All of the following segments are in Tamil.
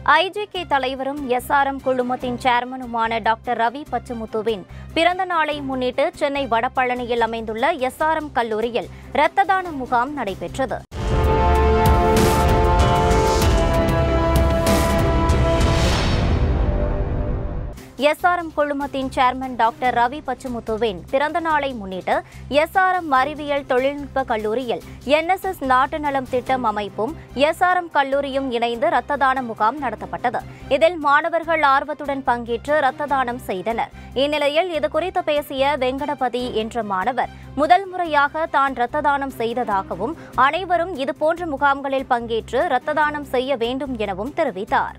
ஐஜேகே தலைவரும் எஸ்ஆர்எம் குழுமத்தின் சேர்மனுமான டாக்டர் ரவி பச்சமுத்துவின் பிறந்த நாளை முன்னிட்டு சென்னை வடபழனியில் அமைந்துள்ள எஸ்ஆர்எம் கல்லூரியில் இரத்த தான முகாம் நடைபெற்றது எஸ்ஆர்எம் குழுமத்தின் சேர்மன் டாக்டர் ரவி பச்சமுத்துவின் பிறந்த நாளை முன்னிட்டு எஸ்ஆர்எம் அறிவியல் தொழில்நுட்ப கல்லூரியில் என்எஸ்எஸ் நாட்டு நலம் திட்டம் அமைப்பும் எஸ்ஆர்எம் கல்லூரியும் இணைந்து இரத்த தான முகாம் நடத்தப்பட்டது இதில் மாணவர்கள் ஆர்வத்துடன் பங்கேற்று இரத்த தானம் செய்தனர் இந்நிலையில் இதுகுறித்து பேசிய வெங்கடபதி என்ற மாணவர் முதல் முறையாக தான் இரத்த தானம் செய்ததாகவும் அனைவரும் இதுபோன்ற முகாம்களில் பங்கேற்று இரத்த தானம் செய்ய வேண்டும் எனவும் தெரிவித்தார்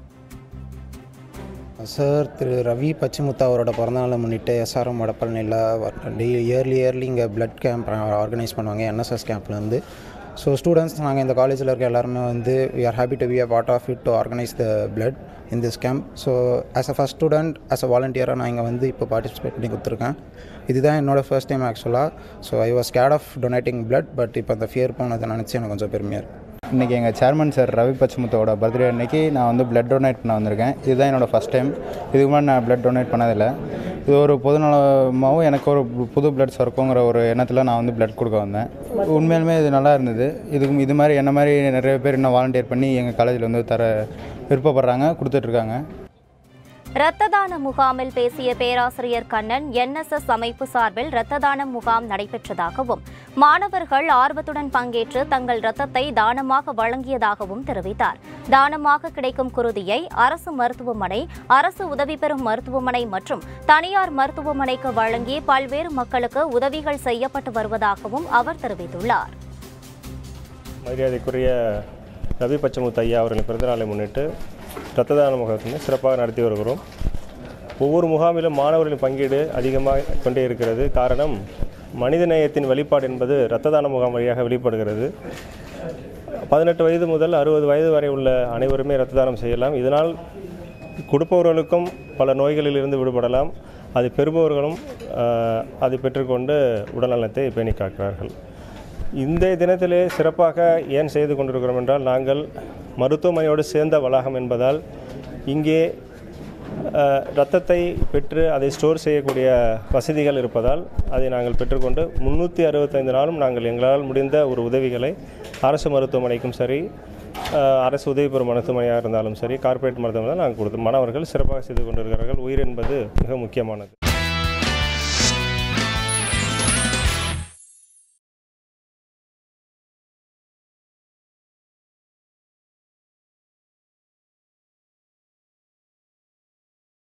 சார் திரு ரவி பச்சிமுத்தா அவரோட பிறந்தநாளை முன்னிட்டு எஸ்ஆர்எம் வடப்பழனியில் டெய்லி இயர்லி இயர்லி இங்கே பிளட் கேம்ப் ஆர்கனைஸ் பண்ணுவாங்க என்எஸ்எஸ் கேம்ப்லேருந்து ஸோ ஸ்டூடெண்ட்ஸ் நாங்கள் இந்த காலேஜில் இருக்க எல்லாருமே வந்து we are happy to be a part of it to organise the blood in this camp so as a first student as a வாலண்டியராக நான் இங்கே வந்து இப்போ பார்ட்டிசிபேட் பண்ணி கொடுத்துருக்கேன் இதுதான் என்னோடய ஃபர்ஸ்ட் டைம் ஆக்சுவலாக so I was scared of donating blood but இப்போ அந்த ஃபியர் போனதை நினச்சி எனக்கு கொஞ்சம் பெருமையாக இருக்குது இன்றைக்கி எங்கள் சேர்மன் சார் ரவி பச்சமுத்தோட பர்த்டே அன்னைக்கு நான் வந்து பிளட் டொனேட் பண்ண வந்திருக்கேன் இதுதான் என்னோடய ஃபஸ்ட் டைம் இதுக்கு முன்னாடி நான் பிளட் டொனேட் பண்ணதில்லை இது ஒரு பொதுநலமாகவும் எனக்கு ஒரு புது பிளட்ஸ் இருக்குங்கிற ஒரு எண்ணத்தில் நான் வந்து பிளட் கொடுக்க வந்தேன் உண்மையிலுமே இது நல்லா இருந்தது இதுக்கு இது மாதிரி என்ன மாதிரி நிறைய பேர் இன்னும் வாலண்டியர் பண்ணி எங்கள் காலேஜில் வந்து தர விருப்பப்படுறாங்க கொடுத்துட்ருக்காங்க இரத்த தான முகாமில் பேசிய பேராசிரியர் கண்ணன் என்எஸ்எஸ் அமைப்பு சார்பில் இரத்த தான முகாம் நடைபெற்றதாகவும் மாணவர்கள் ஆர்வத்துடன் பங்கேற்று தங்கள் இரத்தத்தை தானமாக வழங்கியதாகவும் தெரிவித்தார் தானமாக கிடைக்கும் குருதியை அரசு மருத்துவமனை அரசு உதவி பெறும் மருத்துவமனை மற்றும் தனியார் மருத்துவமனைக்கு வழங்கி பல்வேறு மக்களுக்கு உதவிகள் செய்யப்பட்டு வருவதாகவும் அவர் தெரிவித்துள்ளார் மரியாதைக்குரிய ரவி பச்சமுத்து ஐயா அவர்களின் பிறந்தநாளை முன்னிட்டு இரத்த தான முகாத்தினை சிறப்பாக நடத்தி வருகிறோம் ஒவ்வொரு முகாமிலும் மாணவர்களின் பங்கீடு அதிகமாக கொண்டே இருக்கிறது காரணம் மனிதநேயத்தின் வெளிப்பாடு என்பது இரத்த தான முகாம் வழியாக வெளிப்படுகிறது பதினெட்டு வயது முதல் அறுபது வயது வரை உள்ள அனைவருமே இரத்த தானம் செய்யலாம் இதனால் கொடுப்பவர்களுக்கும் பல நோய்களில் இருந்து விடுபடலாம் அது பெறுபவர்களும் ஆஹ், அதை பெற்றுக்கொண்டு உடல்நலத்தை பேணி காக்கிறார்கள் இந்த தினத்திலே சிறப்பாக ஏன் செய்து கொண்டிருக்கிறோம் என்றால் நாங்கள் மருத்துவமனையோடு சேர்ந்த வளாகம் என்பதால் இங்கே அஹ், இரத்தத்தை பெற்று அதை ஸ்டோர் செய்யக்கூடிய வசதிகள் இருப்பதால் அதை நாங்கள் பெற்றுக்கொண்டு முந்நூற்றி அறுபத்தைந்து நாளும் நாங்கள் எங்களால் முடிந்த ஒரு உதவிகளை அரசு மருத்துவமனைக்கும் சரி அஹ், அரசு உதவி பெறும் மருத்துவமனையாக இருந்தாலும் சரி கார்ப்பரேட் மருத்துவமனை நாங்கள் கொடுத்து மாணவர்கள் சிறப்பாக செய்து கொண்டிருக்கிறார்கள் உயிர் என்பது மிக முக்கியமானது